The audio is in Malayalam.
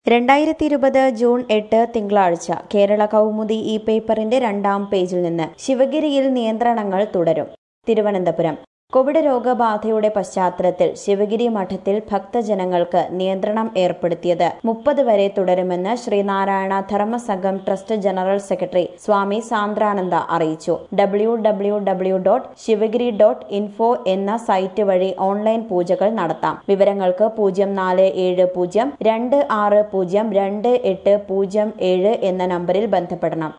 രണ്ടായിരത്തി ഇരുപത് ജൂൺ എട്ട് തിങ്കളാഴ്ച കേരള കൗമുദി ഈ പേപ്പറിന്റെ രണ്ടാം പേജിൽ നിന്ന് ശിവഗിരിയിൽ നിയന്ത്രണങ്ങൾ തുടരും തിരുവനന്തപുരം കോവിഡ് രോഗബാധയുടെ പശ്ചാത്തലത്തിൽ ശിവഗിരി മഠത്തിൽ ഭക്തജനങ്ങൾക്ക് നിയന്ത്രണം ഏർപ്പെടുത്തിയത് മുപ്പത് വരെ തുടരുമെന്ന് Sreenarayana Dharmasangham trust general secretary Swami Sandrananda അറിയിച്ചു W W W dot Sivagiri dot info എന്ന സൈറ്റ് വഴി ഓൺലൈൻ പൂജകൾ നടത്താം വിവരങ്ങൾക്ക് പൂജ്യം നാല് ഏഴ് പൂജ്യം രണ്ട് ആറ് പൂജ്യം രണ്ട് എട്ട് പൂജ്യം ഏഴ് എന്ന നമ്പറിൽ ബന്ധപ്പെടണം